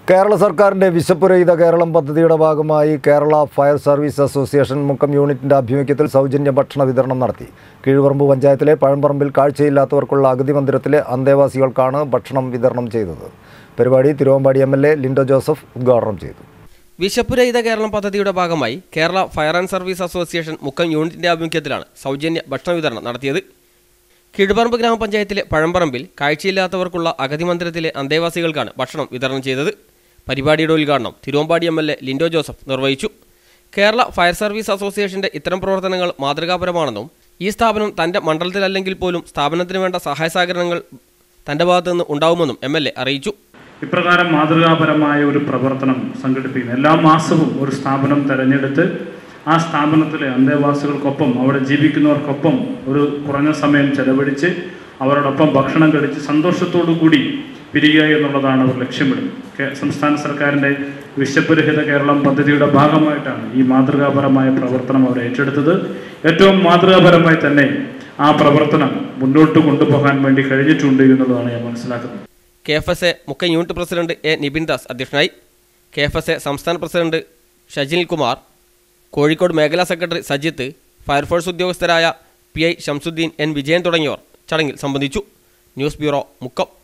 കേരള സർക്കാരിൻ്റെ വിശപ്പുരഹിത കേരളം പദ്ധതിയുടെ ഭാഗമായി Kerala fire service association Mukkam യൂണിറ്റിൻ്റെ ആഭിമുഖ്യത്തിൽ സൗജന്യ ഭക്ഷണ വിതരണം നടത്തി കീഴ്പറമ്പ് പഞ്ചായത്തിലെ പഴംപറമ്പിൽ കാഴ്ചയില്ലാത്തവർക്കുള്ള അഗതി മന്ദിരത്തിലെ അന്തേവാസികൾക്കാണ് ഭക്ഷണം വിതരണം ചെയ്തത് പരിപാടി Thiruvambady M L A Lindo Joseph ഉദ്ഘാടനം ചെയ്തു വിശപ്പുരഹിത കേരളം പദ്ധതിയുടെ ഭാഗമായി Kerala fire and service association Mukkam യൂണിറ്റിന്റെ ആഭിമുഖ്യത്തിലാണ് സൗജന്യ ഭക്ഷണ വിതരണം നടത്തിയത് കീഴ്പറമ്പ് ഗ്രാമപഞ്ചായത്തിലെ പഴംപറമ്പിൽ കാഴ്ചയില്ലാത്തവർക്കുള്ള അഗതി മന്ദിരത്തിലെ അന്തേവാസികൾക്കാണ് ഭക്ഷണം വിതരണം ചെയ്തത് പരിപാടിയുടെ ഉദ്ഘാടനം Thiruvambady M L A Lindo Joseph നിർവഹിച്ചു കേരള ഫയർ സർവീസ് അസോസിയേഷന്റെ ഇത്തരം പ്രവർത്തനങ്ങൾ മാതൃകാപരമാണെന്നും ഈ സ്ഥാപനം തന്റെ മണ്ഡലത്തിലല്ലെങ്കിൽ പോലും സ്ഥാപനത്തിന് വേണ്ട സഹായ സഹകരണങ്ങൾ തന്റെ ഭാഗത്തുനിന്ന് ഉണ്ടാവുമെന്നും എം എൽ എ അറിയിച്ചു ഇപ്രകാരം മാതൃകാപരമായ ഒരു പ്രവർത്തനം സംഘടിപ്പിക്കുന്നു എല്ലാ മാസവും ഒരു സ്ഥാപനം തെരഞ്ഞെടുത്ത് ആ സ്ഥാപനത്തിലെ അന്തേവാസികൾക്കൊപ്പം അവിടെ ജീവിക്കുന്നവർക്കൊപ്പം ഒരു കുറഞ്ഞ സമയം ചെലവഴിച്ച് അവരോടൊപ്പം ഭക്ഷണം കഴിച്ച് സന്തോഷത്തോടു കൂടി പിരിയുക എന്നുള്ളതാണ് അവർ ലക്ഷ്യമിടുന്നത് കേ- സംസ്ഥാന സർക്കാരിൻ്റെ വിശപ്പുരഹിത കേരളം പദ്ധതിയുടെ ഭാഗമായിട്ടാണ് ഈ മാതൃകാപരമായ പ്രവർത്തനം അവർ ഏറ്റെടുത്തത് ഏറ്റവും മാതൃകാപരമായി തന്നെ ആ പ്രവർത്തനം മുന്നോട്ട് കൊണ്ടുപോകാൻ വേണ്ടി കഴിഞ്ഞിട്ടുണ്ട് എന്നുള്ളതാണ് ഞാൻ മനസ്സിലാക്കുന്നത് കെ എഫ് എസ് എ മുഖ്യ unit president A Nibin Das അധ്യക്ഷനായി കെ എഫ് എസ് എ സംസ്ഥാന പ്രസിഡന്റ് ഷജിൽ കുമാർ കോഴിക്കോട് മേഖലാ സെക്രട്ടറി സജിത്ത് ഫയർഫോഴ്സ് ഉദ്യോഗസ്ഥരായ P I Shamsudheen N Vijayan തുടങ്ങിയവർ ചടങ്ങിൽ സംബന്ധിച്ചു ന്യൂസ് ബ്യൂറോ മുക്കം